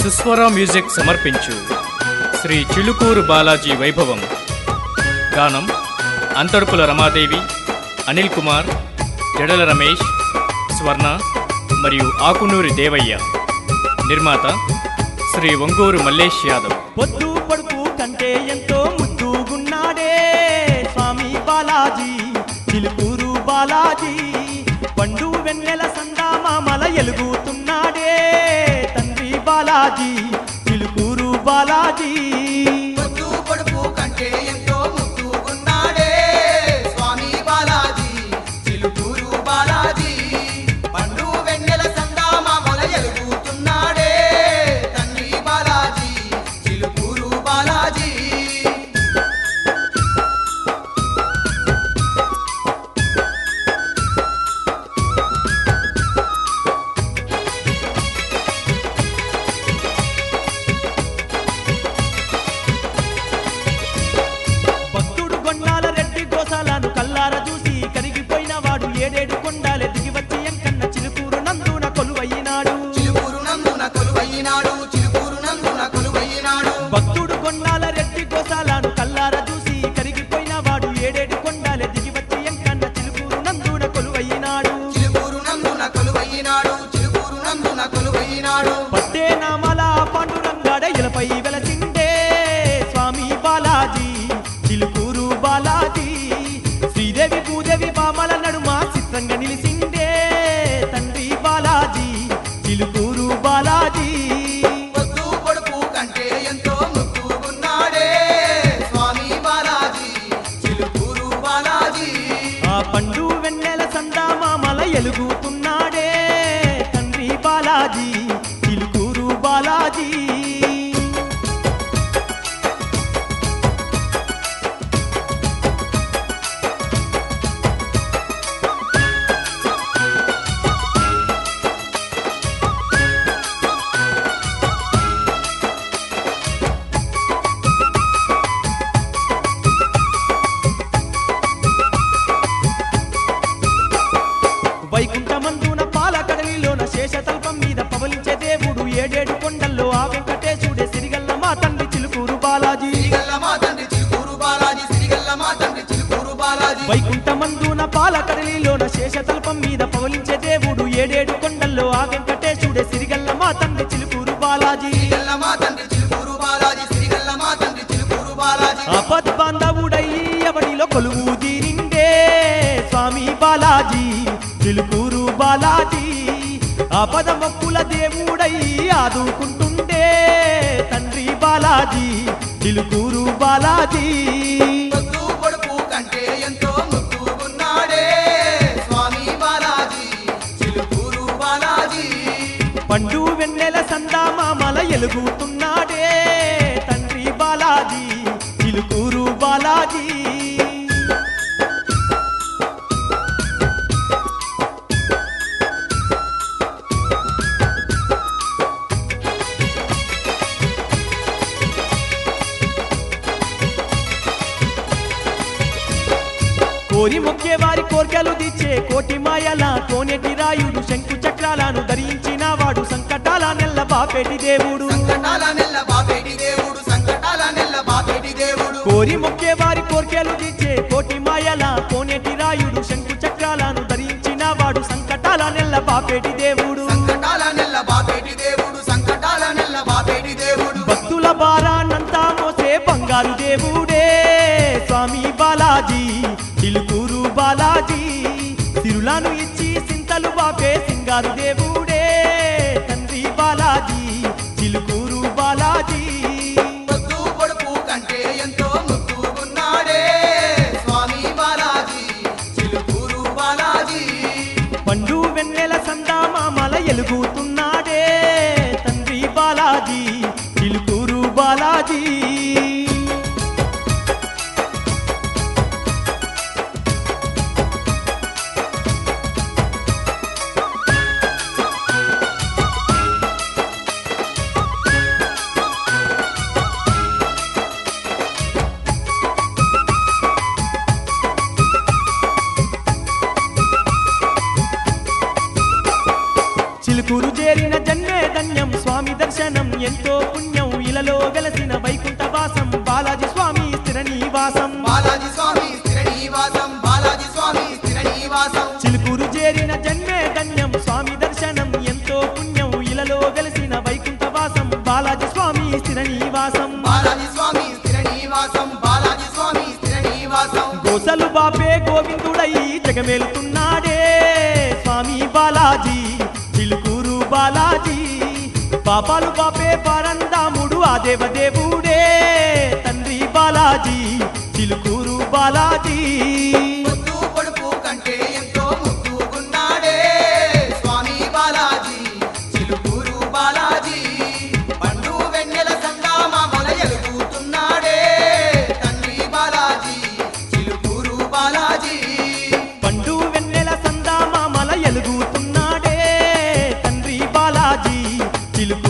సుస్వర music సమర్పించు శ్రీ చిలుకూరు బాలాజీ వైభవం గానం అంతర్పుల రమాదేవి అనిల్ కుమార్ జడల రమేష్ స్వర్ణ మరియు ఆకునూరి దేవయ్య నిర్మాత శ్రీ ఒంగూరు మల్లేష్ యాదవ్ పొద్దు పడుపు కంటే ఎంతో ముద్దుగున్నాడే స్వామి బాలాజీ చిలుకూరు బాలాజీ పండు వెన్నెల సందామామల ఎలుగుతున్నాడే తండ్రి బాలాజీ చిలుకూరు బాలాజీ పొద్దు పొడుపు కంటే ఎంతో ముద్దుగున్నాడే స్వామి బాలాజీ చిలుకూరు బాలాజీ పండు వెన్నెల సందామామల ఎలుగుతున్నాడే తండ్రి బాలాజీ చిలుకూరు బాలాజీ భక్తుడు గొండాల రెడ్డి గోసాలను కల్లార చూసి కరిగిపోయిన వాడు ఏడేడు కొండాలే దిగి వచ్చి ఎంకన్న చిలుకూరు నందున కొలువయ్యినాడు చిలుకూరు నందున కొలువయ్యినాడు చిలుకూరు నందున కొలువయ్యినాడు భక్తుడు కొండాల రెడ్డి గోసాలను కల్లార చూసి కరిగిపోయిన వాడు ఏడేడు కొండాలే దిగి వచ్చి ఎంకన్న చిలుకూరు నందున కొలువయ్యినాడు చిలుకూరు నందున కొలువయ్యినాడు చిలుకూరు నందున కొలువయ్యినాడు పట్టే నామల పాండురంగాడ ఇలపై వెలసిండే స్వామి బాలాజీ చిలుకూరు బాలాజీ శ్రీదేవి భూదేవి బామల నడుమ చిత్రంగా నిలిసిండే తండ్రి బాలాజీ చిలుకూరు బాలాజీ పొద్దు పొడుపు కంటే ఎంతో ముద్దుగున్నాడే స్వామి బాలాజీ చిలుకూరు బాలాజీ ఆ పండు వెన్నెల సందామామల ఎలుగుతున్నాడే తండ్రి బాలాజీ చిలుకూరు బాలాజీ వైకుంఠమందున పాలకడలిలోన శేషతల్పం మీద పవలించే దేవుడు ఏడేడు కొండల్లో ఆ వెంకటేశుడే సిరిగల్ల మా తండ్రి చిలుకూరు బాలాజీ సిరిగల్ల మా తండ్రి చిలుకూరు బాలాజీ సిరిగల్ల మా తండ్రి చిలుకూరు బాలాజీ వైకుంఠమందున పాలకడలిలోన శేషతల్పం మీద పవలించే దేవుడు ఏడేడు కొండల్లో ఆ వెంకటేశుడే సిరిగల్ల మా తండ్రి చిలుకూరు బాలాజీ సిరిగల్ల మా తండ్రి చిలుకూరు బాలాజీ సిరిగల్ల మా తండ్రి చిలుకూరు బాలాజీ ఆపద్ బాంధవుడై ఎవడిలో కొలువు తీరిండే స్వామి బాలాజీ చిలుకూరు బాలాజీ ఆపద మొక్కుల దేవుడై ఆదుకుంటుండే తండ్రి బాలాజీ చిలుకూరు బాలాజీ పొద్దు పొడుపు కంటే ఎంతో ముద్దుగున్నాడే స్వామి బాలాజీ చిలుకూరు బాలాజీ పండు వెన్నెల సందామామల ఎలుగుతున్నాడే తండ్రి బాలాజీ చిలుకూరు బాలాజీ కోరి మొక్కే వారి కోర్కెలు తీర్చే కోటి మాయల కోనేటి రాయుడు శంకు చక్రాలను ధరించిన వాడు సంకటాల నెల్ల బాపేటి దేవుడు సంకటాల నెల్ల బాపేటి దేవుడు సంకటాల నెల్ల బాపేటి దేవుడు కోరి మొక్కే వారి కోర్కెలు తీర్చే కోటి మాయల కోనేటి రాయుడు శంకు చక్రాలను ధరించిన వాడు సంకటాల నెల్ల బాపేటి దేవుడు సంకటాల నెల్ల బాపేటి దేవుడు సంకటాల నెల్ల బాపేటి దేవుడు భక్తుల భారాన్నంతా మోసే బంగారు దేవుడే స్వామి బాలాజీ చిలుకూరు బాలాజీ తిరులను ఇచ్చి సింతలు బాపే సింగారు దేవుడే తండ్రి బాలాజీ చిలుకూరు బాలాజీ పొద్దు పొడుపు కంటే ఎంతో ముద్దుగున్నాడే స్వామి బాలాజీ చిలుకూరు బాలాజీ పండు వెన్నెల సందామామల ఎలుగుతున్నాడే తండ్రి బాలాజీ చిలుకూరు బాలాజీ జగమేలుతున్నాడే స్వామి బాలాజీ చిలుకూరు బాలాజీ పాపాలు పాపే పరందాముడు ఆ దేవదేవుడే తండ్రి బాలాజీ చిలుకూరు బాలాజీ ముద్దు పొడుపు కంటే ఎంతో ముద్దుగున్నాడే స్వామి బాలాజీ చిలుకూరు బాలాజీ పండు వెన్నెల సంగామామల ఎలుగుతున్నాడే తండ్రి బాలాజీ చిలుకూరు బాలాజీ పండు వెన్నెల సందామామల ఎలుగుతున్నాడే తండ్రి బాలాజీ చిలుకు